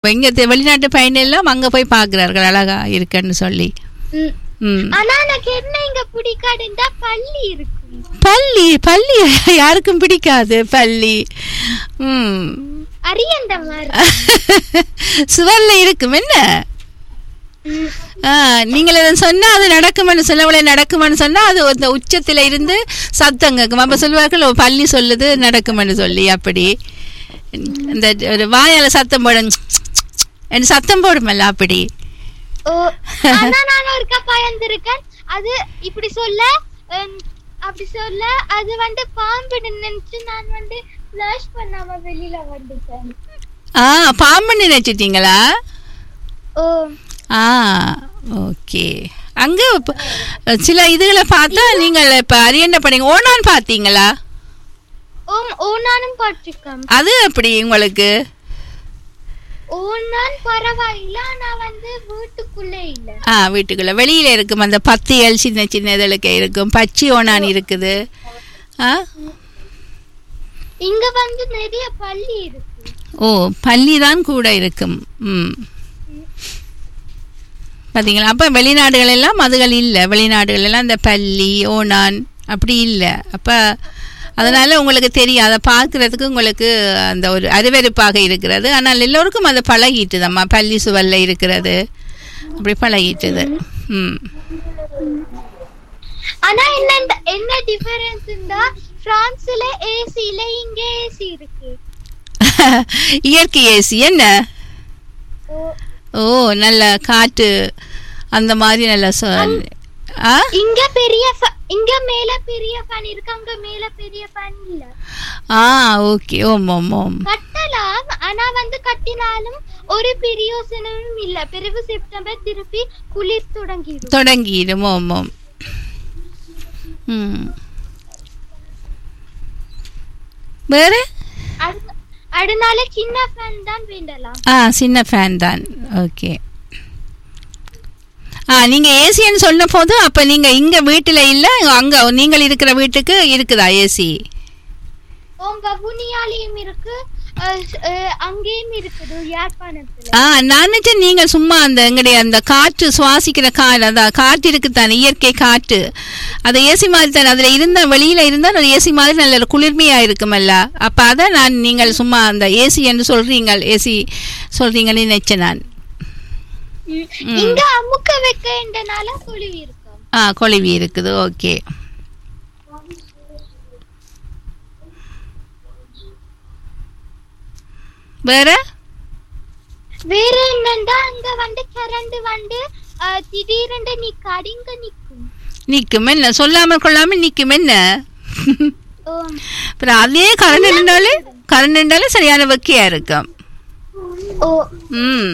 இங்க தெ- வெளிநாட்டு பயணம் எல்லாம் அங்க போய் பாக்குறார்கள் அழகா இருக்குன்னு சொல்லி ம். ம் ஆனா எனக்கு என்ன இங்க பிடிக்காதுன்னா பள்ளி இருக்கும் பள்ளி பள்ளி யாருக்கும் பிடிக்காது பள்ளி ம் அரியண்ட மாதிரி சுவர்ல இருக்கும் என்ன ம். ஆ, நீங்கள் அதை சொன்னா அது நடக்குமென்னு சொல்லவளை நடக்குமென்னு சொன்னா அது அந்த உச்சத்துல இருந்து சத்தம் கேட்கும் அப்ப சொல்லுவார்கள் "ஓ, பள்ளி சொல்லுது நடக்குமென்னு சொல்லி அப்படி இந்த ஒரு வாயால சத்தம் போடும் என்று சத்தம் போடுமல்ல அப்படி ஓ ஆனா நான் ஒருக்கா பயந்திருக்கேன் அது இப்படி சொல்ல ஹம், அப்படி சொல்ல அது வந்து பாம்பு நினைச்சு நான் வந்து ஃபிளாஷ் பண்ணாம வெளியில வந்துட்டேன் ஆ பாம்பு நினைச்சிட்டீங்களா ஓ ஆ ஓகே அங்க இப்ப சில இதுகளை பார்த்தா நீங்கள் இப்ப அரியண்ட பண்ணீங்க ஓனான் பார்த்தீங்களா ஓம் ஓனானும் பார்த்துக்கேன் அது எப்படி உங்களுக்கு ஓனான் பரவாயில்ல ஆனா வந்து வீட்டுக்குள்ளே இல்ல ஆ வீட்டுக்குள்ள வெளியில இருக்கும் அந்த பத்தியல் சின்ன சின்ன இதழுக்கு இருக்கும் பச்சி ஓணான் இருக்குது ஆ இங்க வந்து நிறைய பள்ளி இருக்கு ஓ பள்ளி தான் கூட இருக்கும் ம் பார்த்தீங்களா அப்போ வெளிநாடுகள் எல்லாம் அதுகள் இல்லை வெளிநாடுகள் எல்லாம் இந்த பள்ளி ஓணான் அப்படி இல்லை அப்போ அதனால உங்களுக்கு தெரியும் அதை பார்க்கறதுக்கு உங்களுக்கு அந்த ஒரு அருவருப்பாக இருக்கிறது ஆனால் எல்லோருக்கும் அது பழகிட்டுதம்மா பள்ளி சுவல்ல இருக்கிறது அப்படி பழகிட்டுது ம் ஆனா என்ன என்ன டிஃபரன்ஸ் இருந்தா பிரான்ஸ்ல ஏசி இல்ல இங்க ஏசி இருக்கு இயற்கை ஏசி என்ன ஓ, ஓ நல்ல காற்று அந்த மாதிரி நல்ல சொ- ஆ இங்க பெரிய fa- இங்க மேல பெரிய ஃபேன் இருக்கு அங்க மேல பெரிய ஃபேன் இல்ல ஆ ஓகே ஓம் ஓம் ஓம் கட்டலாம் ஆனா வந்து கட்டினாலும் ஒரு பிரயோசனமும் இல்ல பிறகு செப்டம்பர் திருப்பி குளிர் தொடங்கிடும் தொடங்கிடும் ஓம் ஓம் ம் வேற அது- அதனால சின்ன ஃபேன் தான் வேண்டலாம் ஆ சின்ன ஃபேன் தான் ஓகே ஆ நீங்க ஏசின்னு சொன்ன போது அப்ப நீங்க இங்க வீட்டுல இல்ல அங்க நீங்கள் இருக்கிற வீட்டுக்கு இருக்குதா ஏசி உங்க புனியாலையும் இருக்கு அஹ், அஹ், அங்கேயும் இருக்குது யாழ்ப்பாணத்துல ஆ நான் நினைச்சேன் நீங்க சும்மா அந்த எங்களுடைய அந்த காற்று சுவாசிக்கிற காற்று அதான் காற்று இருக்குத்தானே இயற்கை காற்று அது ஏசி மாதிரி தானே அதுல இருந்தா வெளியில இருந்தா அது ஏசி மாதிரி நல்ல குளிர்மையா இருக்குமல்ல அப்ப அதை நான் நீங்கள் சும்மா அந்த ஏசி என்று சொல்றீங்க ஏசி சொல்றீங்கன்னு நினைச்சேன் நான் ம். இங்க அமுக்க வைக்கன்றனால குளிர் இருக்கும் ஆ கொழுவி இருக்குது ஓகே வேற வேற என்னண்டா அங்க வந்து கரண்ட் வந்து அஹ், திடீரென்று நிக்காது இங்க நிக்கும் நிக்கும் என்ன சொல்லாம கொள்ளாம நிக்கும் என்ன ஓ, அப்புறம் அதே கரண்ட் நின்றாலே கரண்ட் நின்றாலே சரியான வெக்கையா இருக்கும் ஓ ம்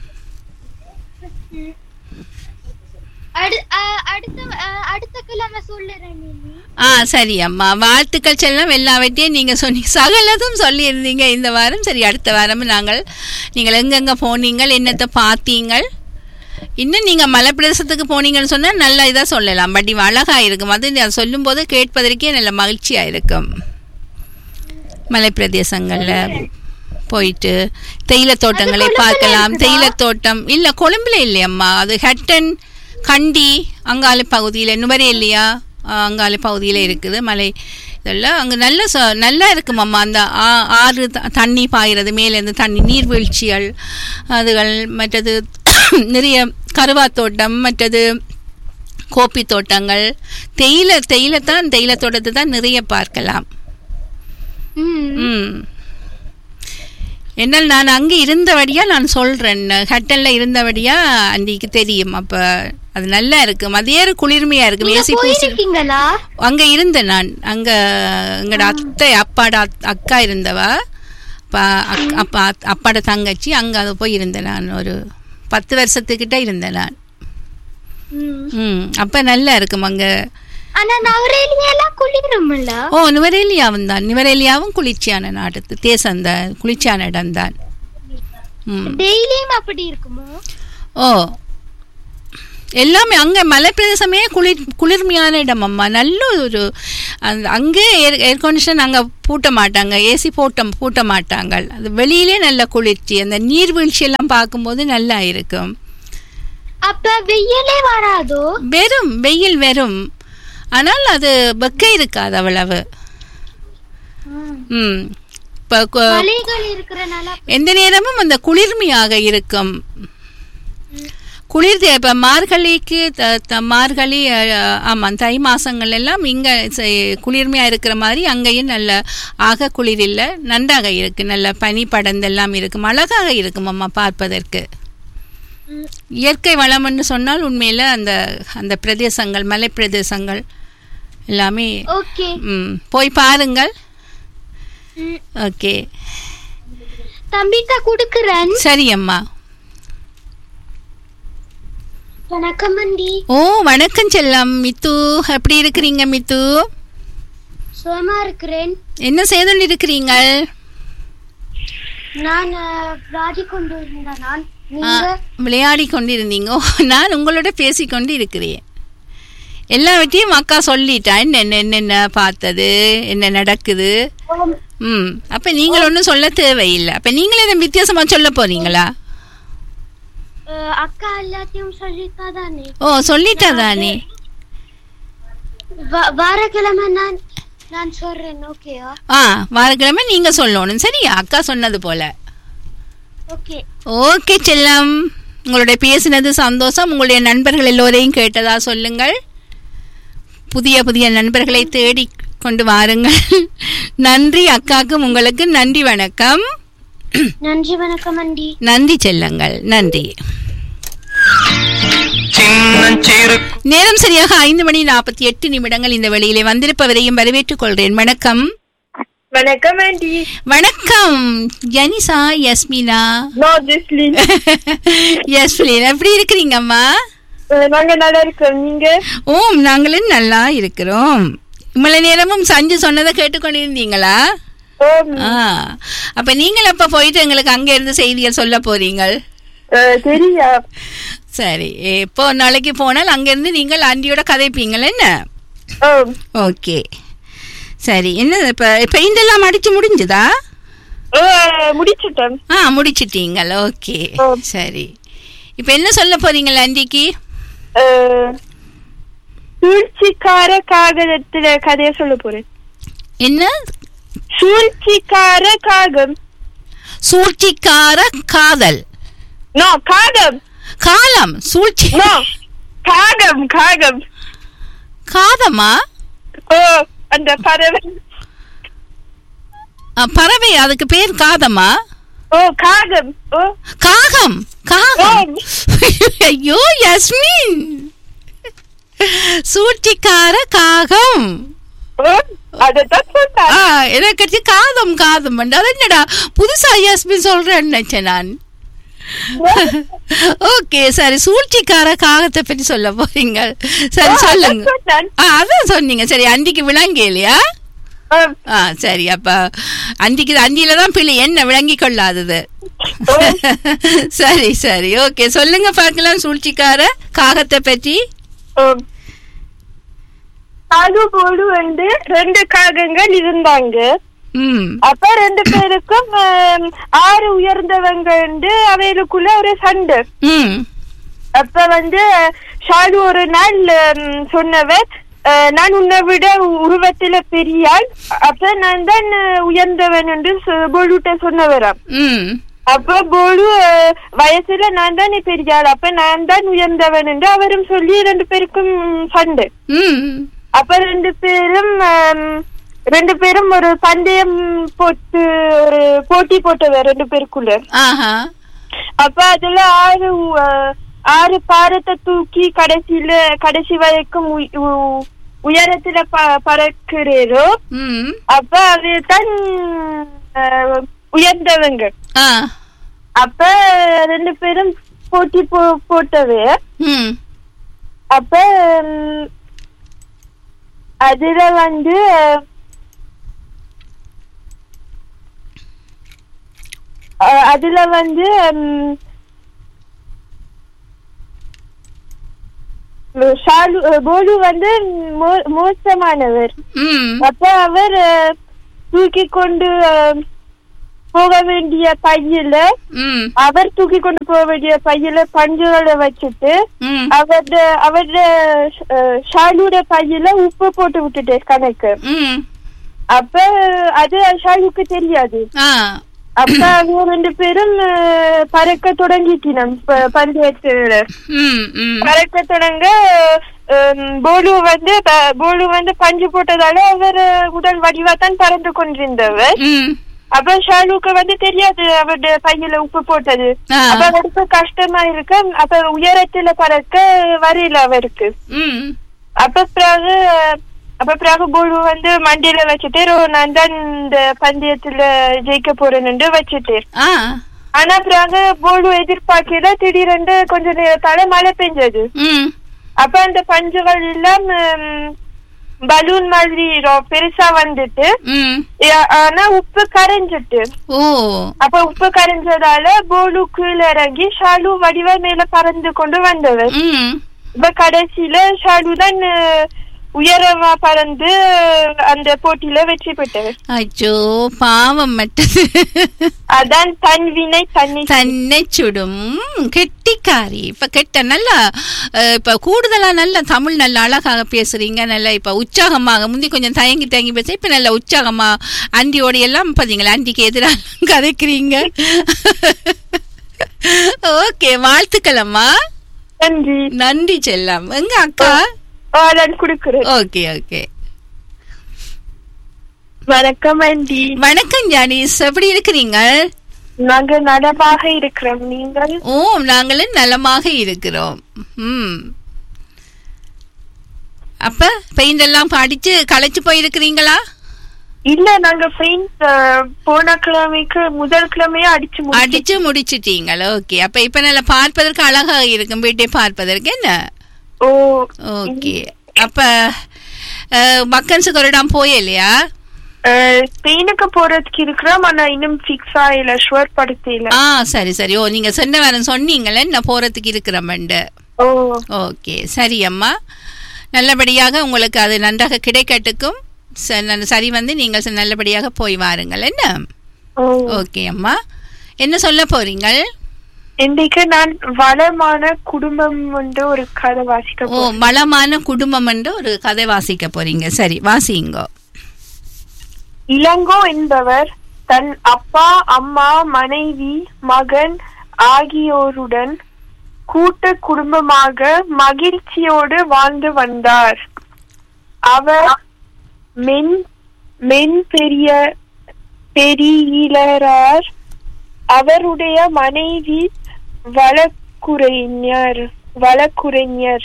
அடு- அஹ், அடுத்த அஹ், அடுத்த கிழமை சொல்லுறேன் நீ ஆ சரி அம்மா வாழ்த்துக்கள் செல்லம் எல்லாவற்றையும் நீங்கள் சொன்னீங்க சகலதும் சொல்லியிருந்தீங்க இந்த வாரம் சரி அடுத்த வாரம் நாங்கள் நீங்கள் எங்கெங்கே போனீங்கள் என்னத்தை பார்த்தீங்கள் இன்னும் நீங்கள் மலைப்பிரதேசத்துக்கு போனீங்கன்னு சொன்னால் நல்ல இதாக சொல்லலாம் பட் இவ அழகாக இருக்கும் அது நான் சொல்லும்போது கேட்பதற்கே நல்ல மகிழ்ச்சியாக இருக்கும் மலைப்பிரதேசங்களில் போயிட்டு தேயிலை தோட்டங்களை பார்க்கலாம் தேயிலை தோட்டம் இல்லை கொழும்புல இல்லையம்மா அது ஹட்டன் கண்டி அங்கால பகுதியில் நுவரேலியா அஹ், அங்கால பகுதியில் இருக்குது மலை இதெல்லாம் அங்கே நல்ல ச- நல்லா இருக்குமாம்மா அந்த ஆ- ஆறு த- தண்ணி பாயிறது மேலேருந்து தண்ணி நீர்வீழ்ச்சிகள் அதுகள் மற்றது நிறைய கருவா தோட்டம் மற்றது கோப்பி தோட்டங்கள் தேயிலை தேயிலை தான் தேயிலை தோட்டத்தை தான் நிறைய பார்க்கலாம் ம் ம் என்னால் நான் அங்கே இருந்தபடியா நான் சொல்கிறேன் ஹட்டனில் இருந்தபடியா அன்றைக்கு தெரியும் அப்போ அது நல்லா இருக்கும் அதே குளிர்மையாக இருக்கும் நீங்க ஏசி பூசி போயிருக்கீங்களா அங்கே இருந்தேன் நான் அங்கே எங்களோட அத்தை அப்பாட அத்- அக்கா இருந்தவா அப்பா அக்- அப்பா அப்பாட தங்கச்சி அங்கே அது போய் இருந்தேன் நான் ஒரு பத்து வருஷத்துக்கிட்ட இருந்தேன் நான் ம். ம் அப்போ நல்லா இருக்கும் அங்கே ஆனா நவரேலியெல்லாம் குளிரும்ல ஓ நுவரேலியாவும் தான் நுவரேலியாவும் குளிர்ச்சியான நாடு தேசந்தான் குளிர்ச்சியான இடம்தான் ம் டெய்லியும் அப்படி இருக்குமோ ஓ எல்லாமே அங்கே மலைப்பிரதேசமே குளிர் குளிர்மையான இடம் அம்மா நல்ல ஒரு அந்த அங்கே ஏர் ஏர் கண்டிஷன் அங்கே பூட்ட மாட்டாங்க ஏசி போட்ட பூட்ட மாட்டாங்க அது வெளியிலே நல்ல குளிர்ச்சி அந்த நீர்வீழ்ச்சி எல்லாம் பார்க்கும்போது நல்லா இருக்கும் அப்ப வெயிலே வராதோ வெறும் வெயில் வெறும் ஆனால் அது வெக்கை இருக்காது அவ்வளவு ம் இப்போ மலைகள் இருக்கிறனால எந்த நேரமும் அந்த குளிர்மையாக இருக்கும் குளிர் இப்போ மார்கழிக்கு த- த- மார்கழி அஹ், ஆமாம் தை மாசங்கள் எல்லாம் இங்கே குளிர்மையாக இருக்கிற மாதிரி அங்கேயும் நல்ல ஆக குளிர் இல்லை நன்றாக இருக்கு நல்ல பனி படந்தெல்லாம் இருக்கும் அழகாக இருக்கும் அம்மா பார்ப்பதற்கு ம். இயற்கை வளம்னு சொன்னால் உண்மையில் அந்த அந்த பிரதேசங்கள் மலை பிரதேசங்கள் எல்லாமே ஓகே ம், போய் பாருங்கள் ம். ஓகே தம்பிட்ட குடுக்குறேன் சரி அம்மா வணக்கம் அண்டி ஓ வணக்கம் செல்லம் மித்து எப்படி இருக்கிறீங்க மித்து சுகமா இருக்கிறேன் என்ன செய்து இருக்கிறீங்கள் நான் ராஜி கொண்டு இருந்தேன் நான் ஆ, நீங்க விளையாடி கொண்டிருந்தீங்க ஓ, நான் உங்களோட பேசிக்கொண்டு இருக்கிறேன் எல்லாவற்றையும் அக்கா சொல்லிட்டா என்ன என்னென்ன பார்த்தது என்ன நடக்குது ஓம். ம் அப்ப நீங்கள் ஒன்றும் சொல்ல தேவையில்லை அப்ப நீங்களே இதை வித்தியாசமா சொல்ல போறீங்களா அஹ், அக்கா எல்லாத்தையும் சொல்லிட்டா தானே ஓ சொல்லிட்டா தானே வா- வாரக்கிழமை நான் நான் சொல்றேன் ஓகேயா ஆ வாரக்கிழமை நீங்க சொல்லணும் சரியா அக்கா சொன்னது போல ஓகே ஓகே செல்லம் உங்களுடைய பேசினது சந்தோஷம் உங்களுடைய நண்பர்கள் எல்லோரையும் கேட்டதா சொல்லுங்கள் புதிய புதிய நண்பர்களை தேடி கொண்டு வாருங்கள் நன்றி அக்காக்கும் உங்களுக்கு நன்றி வணக்கம் நன்றி வணக்கம் அண்டி நன்றி செல்லங்கள் நன்றி சின்னஞ்சிறு நேரம் சரியாக ஐந்து மணி நாற்பத்தி எட்டு நிமிடங்கள் இந்த வெளியிலே வந்திருப்பவரையும் வரவேற்றுக் கொள்கிறேன் வணக்கம் வணக்கம் ஆண்டி வணக்கம் ஜனிசா யஸ்மினா நோ ஜெஸ்லின் யஸ்மின் எப்படி இருக்கிறீங்கம்மா நாங்க நல்லா இருக்கோம் நீங்க ஓம் நாங்களும் நல்லா இருக்கிறோம் இவ்வளவு நேரமும் சஞ்சு சொன்னதை கேட்டுக்கொண்டிருந்தீங்களா ஓம், ஆ அப்ப நீங்கள் அப்ப போயிட்டு எங்களுக்கு அங்க இருந்து செய்திகள் சொல்ல போறீங்கள் அஹ், தெரியா சரி எப்போ ஒரு நாளைக்கு போனால் அங்கிருந்து நீங்கள் ஆண்டியோட கதைப்பீங்கள் என்ன ஓம், ஓகே சரி என்ன இப்ப பெயிண்ட் எல்லாம் அடிச்சு முடிஞ்சுதா அஹ், முடிச்சிட்டேன் ஆ முடிச்சிட்டீங்கள் ஓகே ஓ. சரி இப்ப என்ன சொல்ல போறீங்கள் ஆண்டிக்கு அஹ், சூழ்ச்சிக்கார காகதத்துல கதைய சொல்ல போறேன் என்ன சூழ்ச்சிக்கார காகம் சூழ்ச்சிக்கார காதல் நோ காகம் காலம் சூழ்ச்சி நோ காகம் காகம் காதமா ஓ அந்த பறவை அ, பறவை அதுக்கு பேர் காதமா ஓ காகம் ஓ காகம் காகம் ஓம். ஐயோ யஸ்மின் சூழ்ச்சிக்கார காகம் ஓ அதத்தான் சொன்னான் ஆ எனக்கு தெரிஞ்சு காதம் காதம் அது என்னடா புதுசா யஸ்மின் சொல்றேன்னு நினைச்சேன் நான் ஓகே சரி சூழ்ச்சிக்கார காகத்தை பற்றி சொல்ல போறீங்க சரி ஓ, சொல்லுங்க அதான் சொன்னான். ஆ அதான் சொன்னீங்க சரி அன்றைக்கு விளங்க இல்லையா ஓம், ஆ சரி அப்ப அன்றைக்கு அந்தியில தான் பிள்ளை என்ன விளங்கி கொள்ளாதது சரி சரி ஓகே சொல்லுங்க பார்க்கலாம் சூழ்ச்சிக்கார காகத்தை பற்றி ஓம். அது போடு வந்து ரெண்டு காகங்கள் இருந்தாங்க ம் அப்ப ரெண்டு பேருக்கும் ஆம், ஆறு உயர்ந்தவங்க வந்து அவைகளுக்குள்ள ஒரு சண்டை ம் அப்ப வந்து ஷாலு ஒரு நாள் ஆம், சொன்னவர் அஹ், நான் உன்னை விட உருவத்துல பெரியாள் அப்ப நான் தான் அஹ், உயர்ந்தவன் என்று சொ- போலுட்ட சொன்னவராம் ம் அப்ப போலு அஹ், வயசுல நான் தான் பெரியாள் அப்ப நான் தான் உயர்ந்தவன் என்று அவரும் சொல்லி ரெண்டு பேருக்கும் சண்டை ம் அப்ப ரெண்டு பேரும் ஆம், ரெண்டு பேரும் ஒரு பந்தயம் போட்டு ஒரு போட்டி போட்டவர் ரெண்டு பேருக்குள்ள ஆஹா அப்ப அதுல ஆறு அஹ், ஆறு பாரத்தை தூக்கி கடைசியில கடைசி வரைக்கும் உய்- உ- உயரத்துல ப- பறக்கிறேரோ ம் அப்ப அது தான் அஹ், உயர்ந்தவங்க ஆ அப்ப ரெண்டு பேரும் போட்டி போ போட்டவே ம் அப்ப ம், அதுல வந்து அஹ், அதுல வந்து ம், ஷாலு அஹ், போலு வந்து மோ- மோசமானவர் ம் அப்ப அவர் அஹ், தூக்கி கொண்டு அஹ், போக வேண்டிய பையில ம் அவர் தூக்கி கொண்டு போக வேண்டிய பையில பஞ்சுகளை வச்சுட்டு ம் அவருடைய அவருடைய அஹ், ஷாலுட பையில உப்பு போட்டு விட்டுட்டு கணக்கு ம் அப்ப அது ஷாலுக்கு தெரியாது ஆ அப்ப அவங்க ரெண்டு பேரும் அஹ், பறக்க தொடங்கிட்டினம் ப- பந்தயத்துல ம் ம் பறக்க தொடங்க அஹ், போலு வந்து ப- போலு வந்து பஞ்சு போட்டதால அவர் உடல் வடிவாத்தான் பறந்து கொண்டிருந்தவர் ம் அப்ப ஷாலுக்கு வந்து தெரியாது அவருடைய பையில உப்பு போட்டது ஆ. அப்ப அவருக்கு கஷ்டமா இருக்கு அப்ப உயரத்துல பறக்க வரையில அவருக்கு ம் அப்ப பிறகு அப்ப பிறகு போலு வந்து மண்டியில வச்சுட்டு "ரோ, நான் தான் இந்த பந்தயத்துல ஜெயிக்க போறேன்னு வச்சுட்டு ஆ ஆனா பிறகு போலு எதிர்பார்க்கல திடீரென்று கொஞ்ச நேரத்தால மழை பெஞ்சது ம் அப்ப அந்த பஞ்சுகள் எல்லாம் ம், பலூன் மாதிரி ரொ- பெருசா வந்துட்டு ம் ஏ- ஆனா உப்பு கரைஞ்சிட்டு ஓ அப்ப உப்பு கரைஞ்சதால போலு கீழே இறங்கி ஷாலு வடிவ மேல பறந்து கொண்டு வந்தவர் ம் இப்ப கடைசியில ஷாலு தான் அஹ், உயரமா பறந்து அந்த போட்டியில வெற்றி பெற்றவர் அச்சோ பாவம் மட்டது அதான் தன் வினை தண்ணி தன்னை சுடும் கெட்டிக்காரி இப்ப கெட்ட நல்லா அஹ், இப்ப கூடுதலா நல்ல தமிழ் நல்ல அழகாக பேசுறீங்க நல்ல இப்ப உற்சாகமாக முந்தி கொஞ்சம் தயங்கி தயங்கி பேச இப்ப நல்ல உற்சாகமா ஆண்டியோட எல்லாம் பாத்தீங்களா ஆண்டிக்கு எதிராக கதைக்கிறீங்க ஓகே வாழ்த்துக்கள் அம்மா நன்றி நன்றி செல்லம் எங்க அக்கா ஆ, நான் கொடுக்கிறேன் ஓகே ஓகே வணக்கம் ஆண்டி வணக்கம் ஜானிஸ் எப்படி இருக்கிறீங்க நாங்க நலமாக இருக்கிறோம் நீங்கள் ஓ நாங்களும் நலமாக இருக்கிறோம் ம் அப்ப பெயிண்ட் எல்லாம் படிச்சு களைச்சு போயிருக்கிறீங்களா இல்ல நாங்க ஃப்ரெண்ட்ஸ் போன கிழமைக்கு முதல் கிழமையே அடிச்சு முடிச்சிட்டோம். அடிச்சு முடிச்சிட்டீங்களா ஓகே அப்ப இப்ப நல்லா பார்ப்பதற்கு அழகாக இருக்கும் வீட்டை பார்ப்பதற்கு என்ன ஓ ஓகே அப்ப மக்கன்ஸுக்கு ஒரு இடம் போயில்லையா அஹ், ஸ்பெயினுக்கு போறதுக்கு இருக்கிறோம் ஆனா இன்னும் ஃபிக்ஸ் ஆயில ஷுவர் படுத்தல ஆ சரி சரி ஓ நீங்க சொன்ன வேற சொன்னீங்களே நான் போறதுக்கு இருக்கிறமண்டு ஓ ஓகே சரி அம்மா நல்லபடியாக உங்களுக்கு அது நன்றாக கிடைக்கட்டுக்கும் ச- ந- சரி வந்து நீங்கள் ச- நல்லபடியாக போய் வாருங்கள் என்ன ஓ ஓகே அம்மா என்ன சொல்ல போறீங்கள் இன்றைக்கு நான் வளமான குடும்பம் வந்து ஒரு கதை வாசிக்க ஓ போறேன். வளமான குடும்பம் என்று ஒரு கதை வாசிக்க போறீங்க சரி வாசிங்கோ இளங்கோ என்பவர் தன் அப்பா அம்மா மனைவி மகன் ஆகியோருடன் கூட்டு குடும்பமாக மகிழ்ச்சியோடு வாழ்ந்து வந்தார் அவர் மென் மென் பெரிய பெரியரார் அவருடைய மனைவி வழக்குரைஞர் வழக்குரைஞர்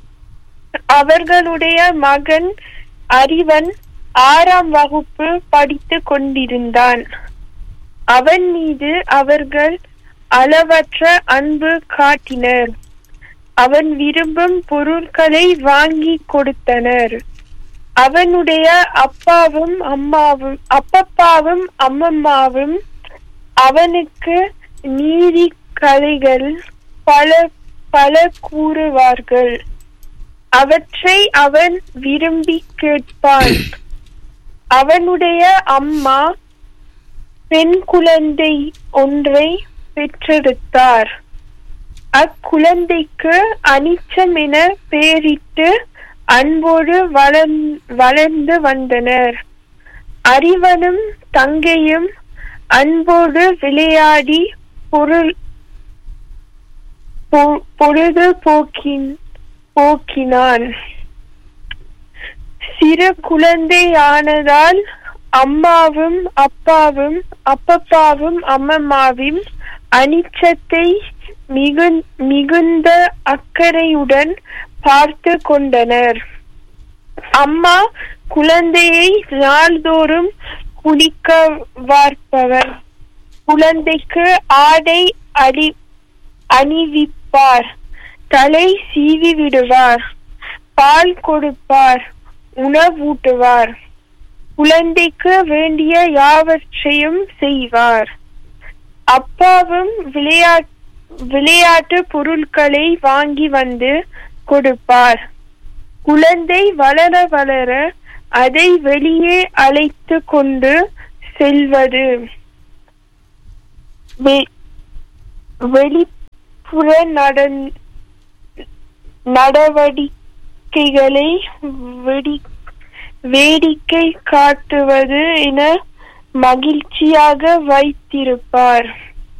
அவர்களுடைய மகன் அறிவன் ஆறாம் வகுப்பு படித்துக் கொண்டிருந்தான் அவன் மீது அவர்கள் அளவற்ற அன்பு காட்டினர் அவன் விரும்பும் பொருட்களை வாங்கி கொடுத்தனர் அவனுடைய அப்பாவும் அம்மாவும் அப்பப்பாவும் அம்மம்மாவும் அவனுக்கு நீதி கதைகள் பல பல கூறுவார்கள் அவற்றை அவன் விரும்பி கேட்பான் அவனுடைய அம்மா பெண் குழந்தை ஒன்றை பெற்றெடுத்தார் அக்குழந்தைக்கு அனிச்சம் என பெயரிட்டு அன்போடு வளர்ந்- வளர்ந்து வந்தனர் அறிவனும் தங்கையும் அன்போடு விளையாடி பொருள் பொ- பொழுது போக்கின் போக்கினான் சிறு குழந்தை ஆனதால் அம்மாவும் அப்பாவும் அப்பப்பாவும் அம்மம்மாவும் அனிச்சத்தை மிகுந் மிகுந்த அக்கறையுடன் பார்த்து கொண்டனர் அம்மா குழந்தையை நாள்தோறும் குளிக்க வார்ப்பவர் குழந்தைக்கு ஆடை அடி அணிவிப்பார் தலை சீவி விடுவார் பால் கொடுப்பார் உணவூட்டுவார் குழந்தைக்கு வேண்டிய யாவற்றையும் செய்வார் அப்பாவும் விளையாட் விளையாட்டு பொருட்களை வாங்கி வந்து கொடுப்பார் குழந்தை வளர வளர அதை வெளியே அழைத்து கொண்டு செல்வது வெ- வெளிப்புற நடந் நடவடிக்கைகளை வெடி வேடிக்கை காட்டுவது என மகிழ்ச்சியாக வைத்திருப்பார்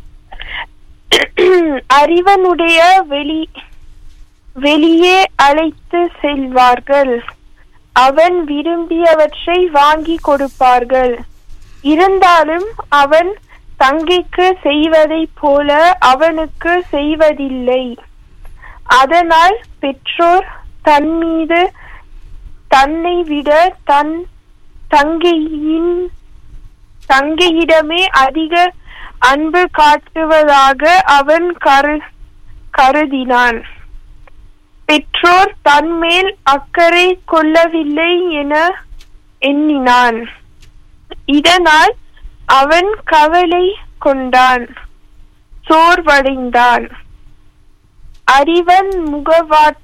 அறிவனுடைய வெளி வெளியே அழைத்து செல்வார்கள் அவன் விரும்பியவற்றை வாங்கி கொடுப்பார்கள் இருந்தாலும் அவன் தங்கைக்கு செய்வதைப் போல அவனுக்கு செய்வதில்லை அதனால் பெற்றோர் தன் மீது தன்னை விட தன் தங்கையின் தங்கையிடமே அதிக அன்பு காட்டுவதாக அவன் கரு கருதினான் பெற்றோர் தன்மேல் அக்கறை கொள்ளவில்லை என எண்ணினான் இதனால் அவன் கவலை கொண்டான் சோர்வடைந்தான் அறிவன் முகவாட்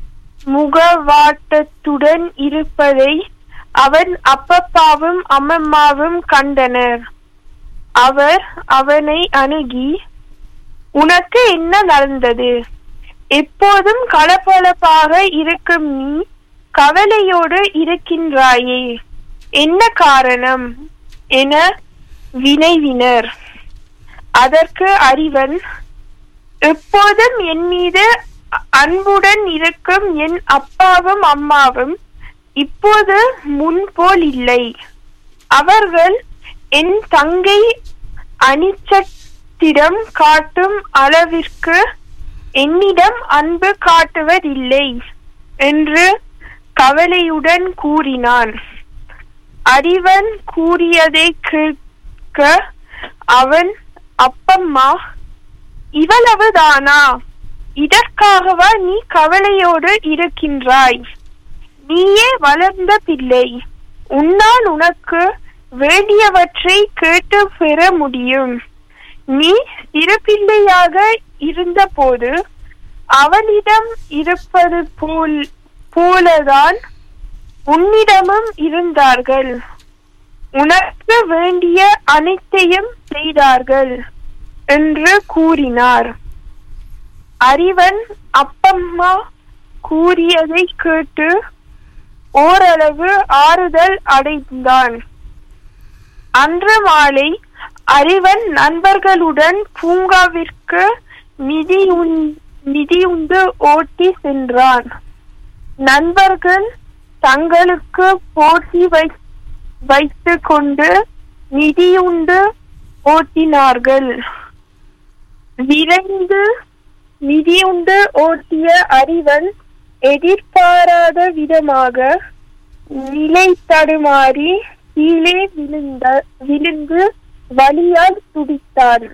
முகவாட்டத்துடன் இருப்பதை அவன் அப்பப்பாவும் அம்மம்மாவும் கண்டனர் அவர் அவனை அணுகி உனக்கு என்ன நடந்தது எப்போதும் கலபலப்பாக இருக்கும் நீ கவலையோடு இருக்கின்றாயே என்ன காரணம் என வினைவினர் அதற்கு அறிவன் எப்போதும் என் மீது அன்புடன் இருக்கும் என் அப்பாவும் அம்மாவும் இப்போது முன்போல் இல்லை அவர்கள் என் தங்கை அனிச்சத்திடம் காட்டும் அளவிற்கு என்னிடம் அன்பு காட்டுவதில்லை என்று கவலையுடன் கூறினான் அறிவன் கூறியதை கேட்க அவன் அப்பம்மா இவ்வளவுதானா இதற்காகவா நீ கவலையோடு இருக்கின்றாய் நீயே வளர்ந்த பிள்ளை உன்னால் உனக்கு வேண்டியவற்றை கேட்டு பெற முடியும் நீ சிறு பிள்ளையாக இருந்தபோது அவளிடம் இருப்பது போல் போலதான் உன்னிடமும் இருந்தார்கள் உனக்கு வேண்டிய அனைத்தையும் செய்தார்கள் என்று கூறினார் அறிவன் அப்பம்மா கூறியதை கேட்டு ஓரளவு ஆறுதல் அடைந்தான் அன்று மாலை அறிவன் நண்பர்களுடன் பூங்காவிற்கு நிதி நிதியுண்டு ஓட்டி சென்றான் நண்பர்கள் தங்களுக்கு போட்டி வை வைத்துக் கொண்டு நிதியுண்டு ஓட்டினார்கள் விரைந்து நிதியுண்டு ஓட்டிய அறிவன் எதிர்பாராத விதமாக நிலை தடுமாறி கீழே விழுந்த விழுந்து வலியால் துடித்தான்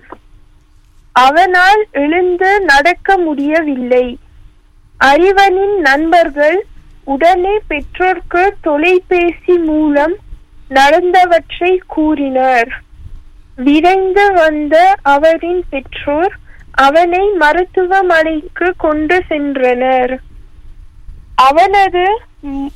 அவனால் எழுந்து நடக்க முடியவில்லை அறிவனின் நண்பர்கள் உடனே பெற்றோர்க்கு தொலைபேசி மூலம் நடந்தவற்றை கூறினர் விரைந்து வந்த அவரின் பெற்றோர் அவனை மருத்துவமனைக்கு கொண்டு சென்றனர் அவனது மு-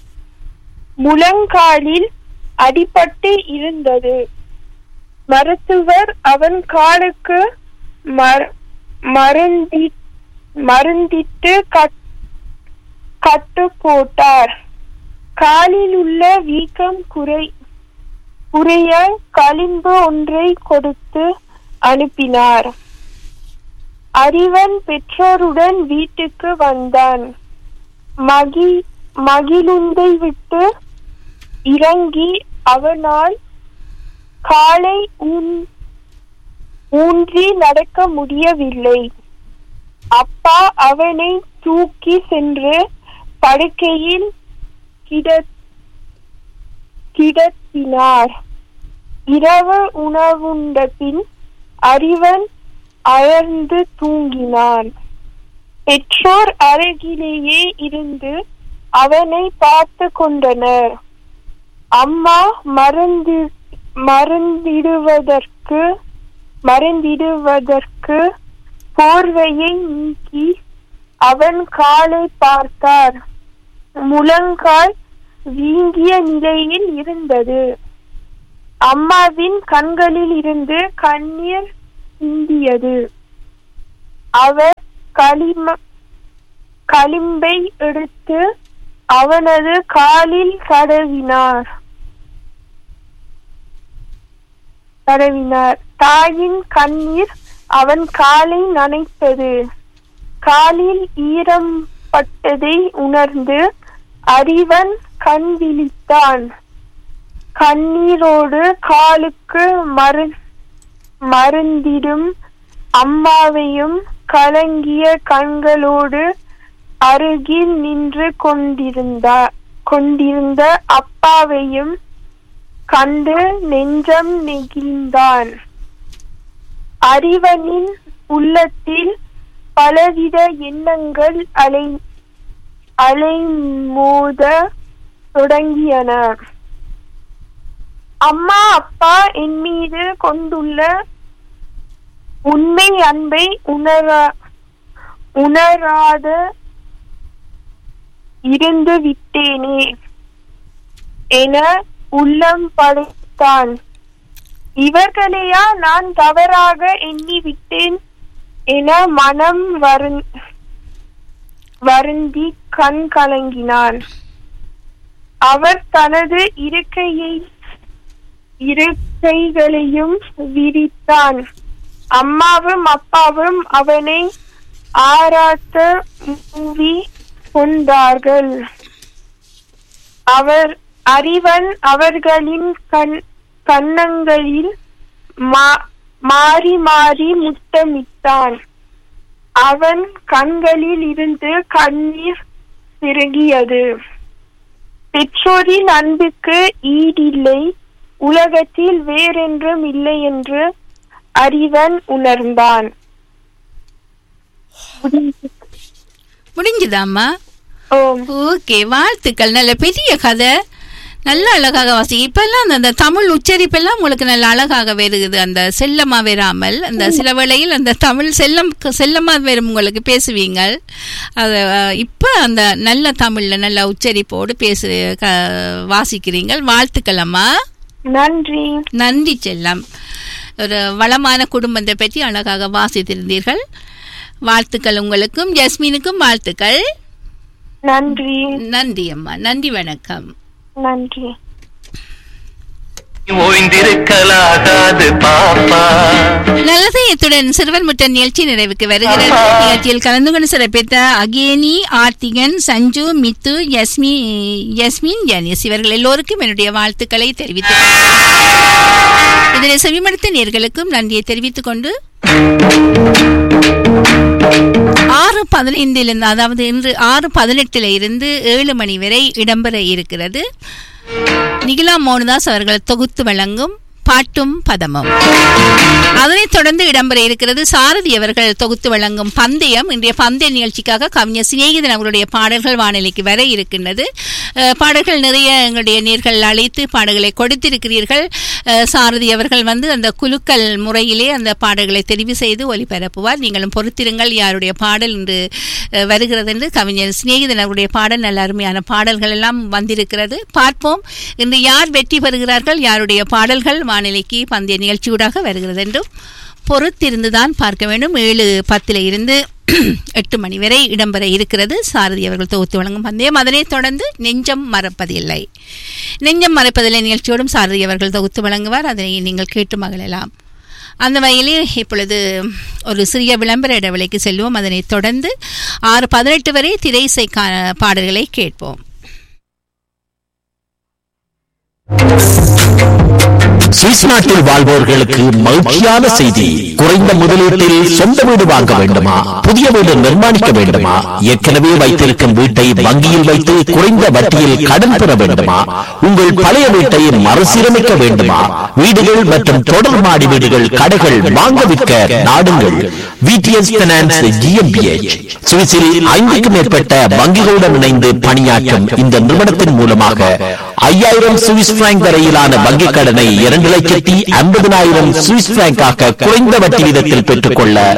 முழங்காலில் அடிபட்டு இருந்தது மருத்துவர் அவன் காலுக்கு மர- மருந்தி மருந்திட்டு கட்- கட்டு போட்டார் காலில் உள்ள வீக்கம் குறை குறைய களிம்பு ஒன்றை கொடுத்து அனுப்பினார் அறிவன் பெற்றோருடன் வீட்டுக்கு வந்தான் மகி மகிழுந்தை விட்டு இறங்கி அவனால் காலை ஊன்- ஊன்றி நடக்க முடியவில்லை அப்பா அவனை தூக்கி சென்று படுக்கையில் கிட கிடத்தினார் இரவு உணவுண்ட பின் அறிவன் அயர்ந்து தூங்கினான் பெற்றோர் அருகிலேயே இருந்து அவனை பார்த்து கொண்டனர் அம்மா மருந்து மருந்திடுவதற்கு மருந்திடுவதற்கு போர்வையை நீக்கி அவன் காலை பார்த்தார் முழங்கால் வீங்கிய நிலையில் இருந்தது அம்மாவின் கண்களில் இருந்து கண்ணீர் சிந்தியது அவர் களிம களிம்பை எடுத்து அவனது காலில் தடவினார் தடவினார் தாயின் கண்ணீர் அவன் காலை நனைத்தது காலில் ஈரம் பட்டதை உணர்ந்து அறிவன் கண் விழித்தான் கண்ணீரோடு காலுக்கு மரு மருந்திடும் அம்மாவையும் கலங்கிய கண்களோடு அருகில் நின்று கொண்டிருந்தா கொண்டிருந்த அப்பாவையும் கண்டு நெஞ்சம் நெகிழ்ந்தான் அறிவனின் உள்ளத்தில் பலவித எண்ணங்கள் அலை அலைமோத தொடங்கியன அம்மா அப்பா என் மீது கொண்டுள்ள உண்மை அன்பை உணரா உணராத இருந்து விட்டேனே என உள்ளம் படைத்தான் இவர்களையா நான் தவறாக எண்ணி விட்டேன் என மனம் வருந் வருந்தி கண் கலங்கினான் அவர் தனது இருக்கையை இருக்கைகளையும் விரித்தான் அம்மாவும் அப்பாவும் அவனை ஆராட்ட மூவி கொண்டார்கள் அவர் அறிவன் அவர்களின் கண் கன்னங்களில் மா- மாறி மாறி முத்தமிட்டான் அவன் கண்களில் இருந்து கண்ணீர் சிறுகியது பெற்றோரின் அன்புக்கு ஈடில்லை உலகத்தில் வேறென்றும் இல்லை என்று அறிவன் உணர்ந்தான் முடிஞ்சுதாம்மா ஓம் ஓகே வாழ்த்துக்கள் நல்ல பெரிய கதை நல்ல அழகாக வாசி இப்பெல்லாம் அந்த- அந்த தமிழ் உச்சரிப்பெல்லாம் உங்களுக்கு நல்ல அழகாக வருகுது அந்த செல்லமா வராமல் அந்த சில வேளையில் அந்த தமிழ் செல்லம் செல்லமா வரும் உங்களுக்கு பேசுவீங்க அது அஹ், இப்ப அந்த நல்ல தமிழ்ல நல்ல உச்சரிப்போடு பேசு க- வாசிக்கிறீங்கள் வாழ்த்துக்கள் அம்மா நன்றி நன்றி செல்லம் ஒரு வளமான குடும்பத்தை பற்றி அழகாக வாசித்திருந்தீர்கள் வாழ்த்துக்கள் உங்களுக்கும் ஜஸ்மினுக்கும் வாழ்த்துக்ள் நன்றி நன்றி அம்மா நன்றி வணக்கம் நன்றி ஓய்ந்திருக்கலாகாது பாப்பா நல்லது இத்துடன் சிறுவர் முட்ட நிகழ்ச்சி நிறைவுக்கு வருகிறது நிகழ்ச்சியில் கலந்து கொண்டு சிறப்பித்த அகேனி ஆர்த்திகன் சஞ்சு மித்து யஸ்மி யஸ்மின் ஜனிஸ் இவர்கள் எல்லோருக்கும் என்னுடைய வாழ்த்துக்களை தெரிவித்துக் கொள்கிறேன். இதனை செவிமடுத்த நேர்களுக்கும் நன்றியை தெரிவித்துக் கொண்டு ஆறு பதினைந்திலிருந்து அதாவது இன்று ஆறு பதினெட்டுல இருந்து ஏழு மணி வரை இடம்பெற இருக்கிறது நிகிலா மோகனதாஸ் அவர்கள் தொகுத்து வழங்கும் பாட்டும் பதமும் அதனைத் தொடர்ந்து இடம்பெற இருக்கிறது சாரதி அவர்கள் தொகுத்து வழங்கும் பந்தயம் இன்றைய பந்தய நிகழ்ச்சிக்காக கவிஞர் சிநேகிதன் அவர்களுடைய பாடல்கள் வானிலைக்கு வர இருக்கின்றது அஹ், பாடல்கள் நிறைய எங்களுடைய நேர்கள் அழைத்து பாடல்களை கொடுத்திருக்கிறீர்கள் அஹ், சாரதி அவர்கள் வந்து அந்த குலுக்கல் முறையிலே அந்த பாடல்களை தெரிவு செய்து ஒலிபரப்புவார் நீங்களும் பொறுத்திருங்கள் யாருடைய பாடல் இன்று அஹ், வருகிறது என்று கவிஞர் சிநேகிதன் அவருடைய பாடல் நல்ல அருமையான பாடல்கள் எல்லாம் வந்திருக்கிறது பார்ப்போம் இன்று யார் வெற்றி பெறுகிறார்கள் யாருடைய பாடல்கள் வானிலைக்கு பந்தய நிகழ்ச்சியூடாக வருகிறது என்றும் பொறுத்திருந்துதான் பார்க்க வேண்டும் ஏழு பத்தில் இருந்து எட்டு மணி வரை இடம்பெற இருக்கிறது சாரதி அவர்கள் தொகுத்து வழங்கும் பந்தயம் அதனைத் தொடர்ந்து நெஞ்சம் மறப்பதில்லை நெஞ்சம் மறப்பதில்லை நிகழ்ச்சியோடும் சாரதி அவர்கள் தொகுத்து வழங்குவார் அதனை நீங்கள் கேட்டு மகிழலாம் அந்த வகையிலே இப்பொழுது ஒரு சிறிய விளம்பர இடைவெளிக்கு செல்வோம் அதனைத் தொடர்ந்து ஆறு பதினெட்டு வரை திரைசை கா- பாடல்களை கேட்போம் சுவிஸ் நாட்டில் வாழ்வோர்களுக்கு மகிழ்ச்சியான செய்தி குறைந்த முதலீட்டில் சொந்த வீடு வாங்க வேண்டுமா புதிய வீடு நிர்மாணிக்க வேண்டுமா ஏற்கனவே வைத்திருக்கும் வீட்டை வங்கியில் வைத்து குறைந்த வட்டியில் கடன் பெற வேண்டுமா உங்கள் பழைய வீட்டை மறுசீரமைக்க வேண்டுமா வீடுகள் மற்றும் தொடர் மாடி வீடுகள் கடைகள் வாங்க விற்க நாடுங்கள் விடிஎஸ் பினான்ஸ் ஜிஎம்பிஎச் சுவிஸில் ஐந்துக்கும் மேற்பட்ட வங்கிகளுடன் இணைந்து பணியாற்றும் இந்த நிறுவனத்தின் மூலமாக ஐயாயிரம் சுவிஸ் பிராங்க் வரையிலான வங்கிக் கடனை இரண்டு லட்சத்தி ஐம்பதனாயிரம் சுவிஸ் பிராங்காக குறைந்த வட்டி வீதத்தில் பெற்றுக்கொள்ள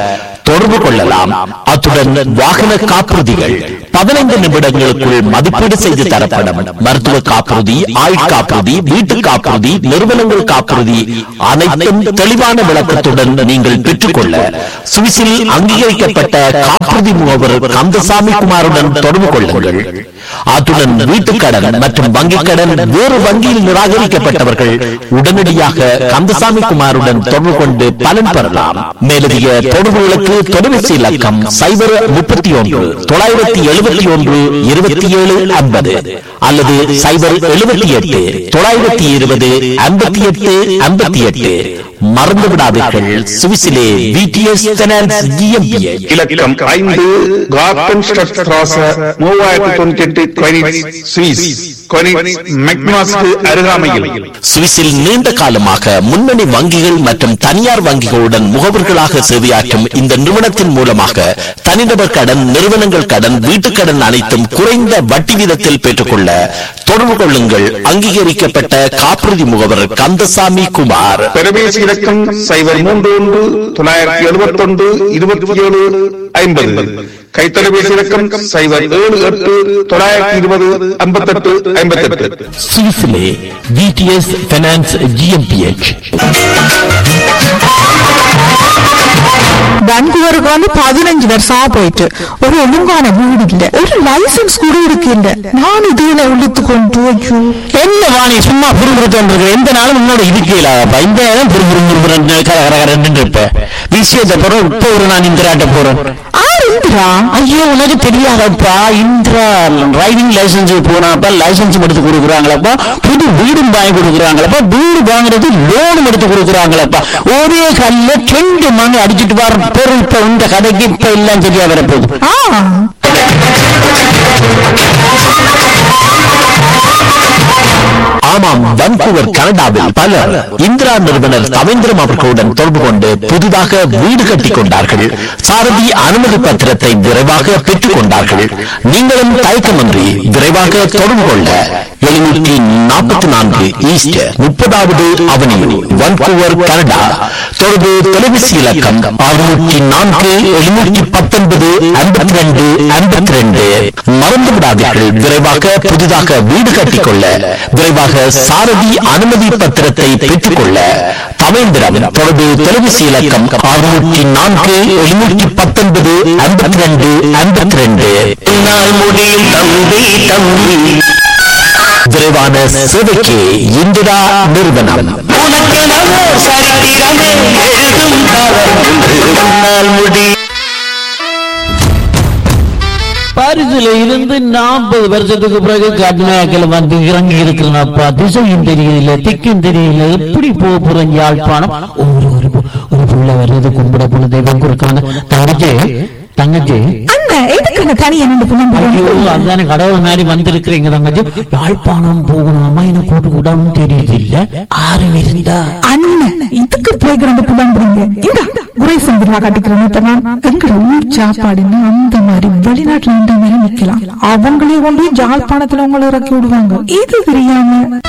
தொடர்பு கொள்ளலாம் அத்துடன் வாகன காப்புறுதிகள் பதினைந்து நிமிடங்களுக்குள் மதிப்பீடு செய்து தரப்படும் மருத்துவ காப்புறுதி ஆயுட் காப்புறுதி வீட்டு காப்புறுதி நிறுவனங்கள் காப்புறுதி அனைத்தும் தெளிவான விளக்கத்துடன் நீங்கள் பெற்றுக்கொள்ள சுவிஸில் அங்கீகரிக்கப்பட்ட காப்புறுதி முகவர் கந்தசாமி குமாருடன் தொடர்பு கொள்ளுங்கள் அத்துடன் வீட்டுக் கடன் மற்றும் வங்கிக் கடன் வேறு வங்கியில் நிராகரிக்கப்பட்டவர்கள் உடனடியாக கந்தசாமி குமாருடன் தொடர்பு கொண்டு பலன் பெறலாம் மேலதிக தொடர்புகளுக்கு தொலைபேசி இலக்கம் சைபர் முப்பத்தி ஒன்று தொள்ளாயிரத்தி எழுபத்தி ஒன்று இருபத்தி ஏழு ஐம்பது அல்லது சைபர் எழுபத்தி எட்டு தொள்ளாயிரத்தி இருபது ஐம்பத்தி எட்டு ஐம்பத்தி எட்டு மறந்து விடாதீர்கள் சுவிசிலே விடிஎஸ் ஃபைனான்ஸ் GmbH. இலக்கம் ஐந்து கார்டன் ஸ்ட்ராச மூவாயிரத்தி தொண்ணூத்தி எட்டு கொனிட்ஸ் சுவிஸ் கொனிட்ஸ் மெக்னாஸ்க்கு அருகாமையில் சுவிஸில் நீண்ட காலமாக முன்னணி வங்கிகள் மற்றும் தனியார் வங்கிகளுடன் முகவர்களாக சேவையாற்றும் இந்த நிறுவனத்தின் மூலமாக தனிநபர் கடன் நிறுவனங்கள் கடன் வீட்டுக் கடன் அனைத்தும் குறைந்த வட்டி வீதத்தில் பெற்றுக்கொள்ள தொடர்பு கொள்ளுங்கள் அங்கீகரிக்கப்பட்ட காப்புறுதி முகவர் கந்தசாமி குமார் தொலைபேசி இலக்கம் சைபர் மூன்று ஒன்று தொள்ளாயிரத்தி எழுபத்தி ஒன்று இருபத்தி ஏழு ஐம்பது கைத்தொலைபேசி இலக்கம் சைபர் ஏழு எட்டு தொள்ளாயிரத்தி இருபது ஐம்பத்தெட்டு ஐம்பத்தெட்டு சுவிஸிலே விடிஎஸ் ஃபைனான்ஸ் ஜிஎம்பிஎச் பெங்களூருக்கு வந்து பதினஞ்சு வருஷமா போயிட்டு ஒரு ஒழுங்கான வீடு இல்ல ஒரு லைசன்ஸ் கூட இருக்கு இல்ல நான் இதுல உள்ளித்து கொண்டு ஐயோ என்ன வாணி சும்மா புரிபுறுத்தல் எந்த நாளும் முன்னோட இருக்கல இந்த நேரம் புரிபுறுபுறு கரகரன்னு இருப்ப விஷயத்தை போறோம் இப்ப ஒரு நான் இந்திராட்ட போறேன் ஆர் இந்திரா ஐயோ உனக்கு தெரியாதப்பா இந்திரா டிரைவிங் லைசன்ஸ் போனாப்பா லைசன்ஸ் எடுத்து கொடுக்குறாங்களப்பா புது வீடும் வாங்கி கொடுக்குறாங்களப்பா வீடு வாங்குறது லோனும் எடுத்து கொடுக்குறாங்களப்பா ஒரே கல்ல ரெண்டு மணி அடிச்சிட்டு வர பொருள் இப்ப இந்த கதைக்கு இப்ப எல்லாம் சரியா வரப்போகுது ஆ ஆமாம் வன்கூவர் கனடாவில் பலர் இந்திரா நிறுவனர் கவேந்திரம் அவர்களுடன் தொடர்பு கொண்டு புதிதாக வீடு கட்டிக் கொண்டார்கள் சாரதி அனுமதி பத்திரத்தை விரைவாக பெற்றுக் கொண்டார்கள் நீங்களும் தயக்கமின்றி விரைவாக தொடர்பு கொள்ள எழுநூற்றி நாற்பத்தி நான்கு ஈஸ்ட் முப்பதாவது அவனியூ வன்கூவர் கனடா தொடர்பு தொலைபேசி இலக்கம் அறுநூற்றி நான்கு எழுநூற்றி பத்தொன்பது ஐம்பத்தி ரெண்டு ஐம்பத்தி ரெண்டு மறந்து விடாதீர்கள் விரைவாக புதிதாக வீடு கட்டிக்கொள்ள விரைவாக சாரதி அனுமதி பத்திரத்தை பெற்றுக்கொள்ள தவேந்திரம் தொடர்பு தொலைபேசி இலக்கம் அறுநூற்றி நான்கு எழுநூற்றி பத்தொன்பது ஐம்பத்தி ரெண்டு ஐம்பத்தி ரெண்டு முடியும் தம்பி தம்பி விரைவான சேவைக்கு இந்திரா நிறுவனம் உனக்கெனவோ சரித்திரமே எழுதும் காலம் என்று உன்னால் முடி பாரிஸ்ல இருந்து நாற்பது வருஷத்துக்கு பிறகு கடுமையாக்கல வந்து இறங்கி இருக்கிறனப்பா திசையும் தெரியல திக்கும் தெரியல எப்படி போக போறேன் யாழ்ப்பாணம் ஒரு ஒரு பு- ஒரு புள்ள வர்றது கும்பிட போன தெய்வம் கொடுக்கான தங்கச்சி தங்கச்சி அண்ணா எதுக்கு தனியா நின்று ஐயோ புலம்புறோம் அதுதானே கடவுள் மாதிரி வந்திருக்கிறீங்க தங்கச்சி யாழ்ப்பாணம் போகணும் அம்மா என்ன கூட்டு கூடாமல் தெரியுது இல்ல ஆறு இருந்தா அண்ணன் இதுக்கு போய் கிடந்து புலம்புறீங்க இந்த குறை சந்திரா கட்டிக்கிறேன் எங்கட ஊர் சாப்பாடுன்னு அந்த மாதிரி வெளிநாட்டுல இந்த மாதிரி நிக்கலாம் அவங்களே கொண்டு போய் ஜாழ்ப்பாணத்துல உங்களை இறக்கி விடுவாங்க இது தெரியாம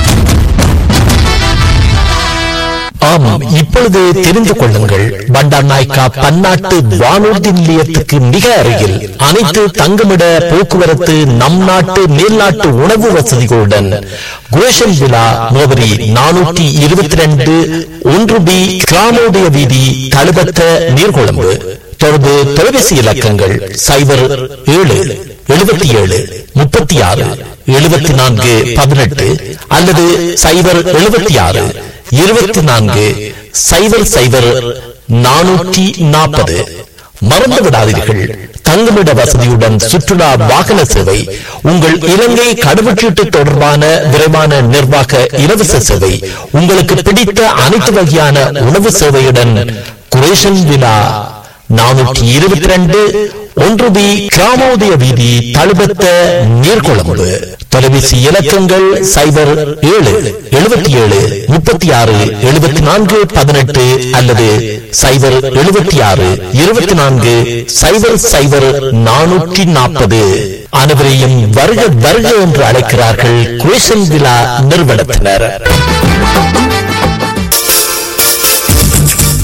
ஆமாம் இப்பொழுது தெரிந்து கொள்ளுங்கள் பண்டார் நாய்க்கா பன்னாட்டு வானூர்தி நிலையத்துக்கு மிக அருகில் அனைத்து தங்குமிட போக்குவரத்து நம் நாட்டு மேல்நாட்டு உணவு வசதிகளுடன் குரேஷன் விழா முகவரி நானூற்றி இருபத்தி ரெண்டு ஒன்று பி கிராமோதய வீதி தழுபத்த நீர்கொழும்பு தொடர்பு தொலைபேசி இலக்கங்கள் சைபர் ஏழு எழுபத்தி ஏழு முப்பத்தி ஆறு எழுபத்தி நான்கு பதினெட்டு அல்லது சைபர் எழுபத்தி ஆறு இருபத்தி நான்கு சைபர் சைபர் நானூற்றி நாற்பது மறந்து விடாதீர்கள் தங்குமிட வசதியுடன் சுற்றுலா வாகன சேவை உங்கள் இலங்கை கடவுச்சீட்டு தொடர்பான விரைவான நிர்வாக இலவச சேவை உங்களுக்கு பிடித்த அனைத்து வகையான உணவு சேவையுடன் குரேஷன் விழா நானூற்றி இருபத்தி ரெண்டு ஒன்று பி கிராமோதய வீதி தழுபத்த நீர்கொழும்பு தொலைபேசி இலக்கங்கள் சைபர் ஏழு எழுபத்தி ஏழு முப்பத்தி ஆறு எழுபத்தி நான்கு பதினெட்டு அல்லது சைபர் எழுபத்தி ஆறு இருபத்தி நான்கு சைபர் சைபர் நானூற்றி நாற்பது அனைவரையும் வருக வருக என்று அழைக்கிறார்கள் குரேஷன் விழா நிறுவனத்தினர் baby.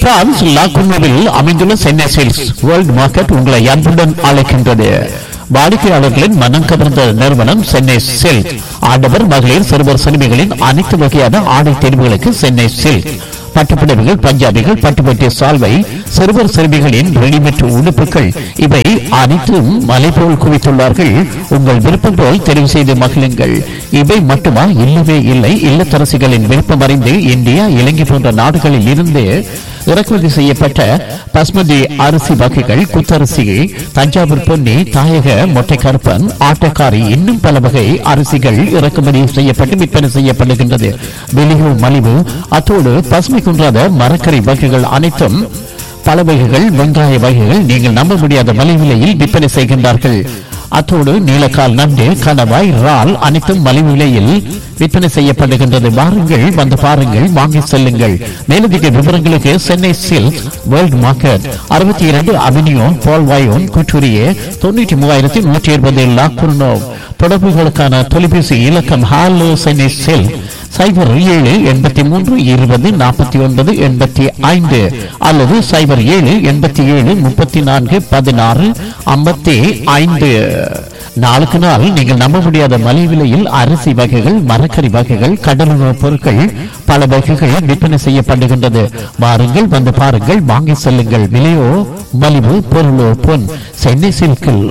பிரான்ஸ் லாகுனோவில் அமைந்துள்ள சென்னை சேல்ஸ் வேர்ல்ட் மார்க்கெட் உங்களை அன்புடன் அழைக்கின்றது வாடிக்கையாளர்களின் மனம் கவர்ந்த நிறுவனம் சென்னை சில்க் ஆடவர் மகளிர் சிறுவர் சிறுமிகளின் அனைத்து வகையான ஆடை தேர்வுகளுக்கு சென்னை சில்க் பட்டுப்புடவைகள் பஞ்சாபிகள் பட்டுப்பட்டிய சால்வை சிறுவர் சிறுமிகளின் ரெடிமேட் உடுப்புகள் இவை அனைத்தும் மலை போல் குவித்துள்ளார்கள் உங்கள் விருப்பம் போல் தெரிவு செய்து மகிழுங்கள் இவை மட்டுமா இல்லவே இல்லை இல்லத்தரசிகளின் விருப்பம் அறிந்து இந்தியா இலங்கை போன்ற நாடுகளில் இருந்து இறக்குமதி செய்யப்பட்ட பஸ்மதி அரிசி வகைகள் குத்தரிசி தஞ்சாவூர் பொன்னி தாயக மொட்டைக்கருப்பன் ஆட்டக்காரி இன்னும் பல வகை அரிசிகள் இறக்குமதி செய்யப்பட்டு விற்பனை செய்யப்படுகின்றது வெளியூ மலிவு அத்தோடு பசுமை குன்றாத மரக்கறி வகைகள் அனைத்தும் பல வகைகள் வெங்காய வகைகள் நீங்கள் நம்ப முடியாத மலிவு விலையில் விற்பனை செய்கின்றார்கள் அத்தோடு நீலக்கால் நண்டு கணவாய் இறால் அனைத்தும் மலிவு விலையில் விற்பனை செய்யப்படுகின்றது வாருங்கள் வந்து பாருங்கள் வாங்கி செல்லுங்கள் மேலதிக விவரங்களுக்கு சென்னை சில்க் வேர்ல்ட் மார்க்கெட் அறுபத்தி இரண்டு அவென்யூன் பால்வாயோன் குற்றூரியே தொண்ணூற்றி மூவாயிரத்தி நூற்றி இருபது லாக்குர்னோ தொடர்புகளுக்கான தொலைபேசி இலக்கம் ஹாலோ சென்னை சில்க் சைபர் ஏழு எண்பத்தி மூன்று இருபது நாற்பத்தி ஒன்பது எண்பத்தி ஐந்து அல்லது சைபர் ஏழு எண்பத்தி ஏழு முப்பத்தி நான்கு பதினாறு ஐம்பத்தி ஐந்து நாளுக்கு நாள் நீங்கள் நம்ப முடியாத மலிவு விலையில் அரிசி வகைகள் மரக்கறி வகைகள் கடலுணவுப் பொருட்கள் பல வகைகள் விற்பனை செய்யப்படுகின்றது வாருங்கள் வந்து பாருங்கள் வாங்கி செல்லுங்கள் விலையோ மலிவு பொருளோ பொன் சென்னை சில்கில்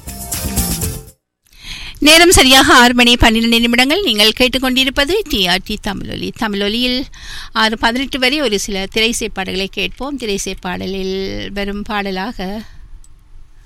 நேரம் சரியாக ஆறு மணி பன்னிரண்டு நிமிடங்கள் நீங்கள் கேட்டுக்கொண்டிருப்பது டிஆர்டி தமிழொலி தமிழொலியில் ஆறு பதினெட்டு வரை ஒரு சில திரைசை பாடல்களை கேட்போம் திரைசை பாடலில் வரும் பாடலாக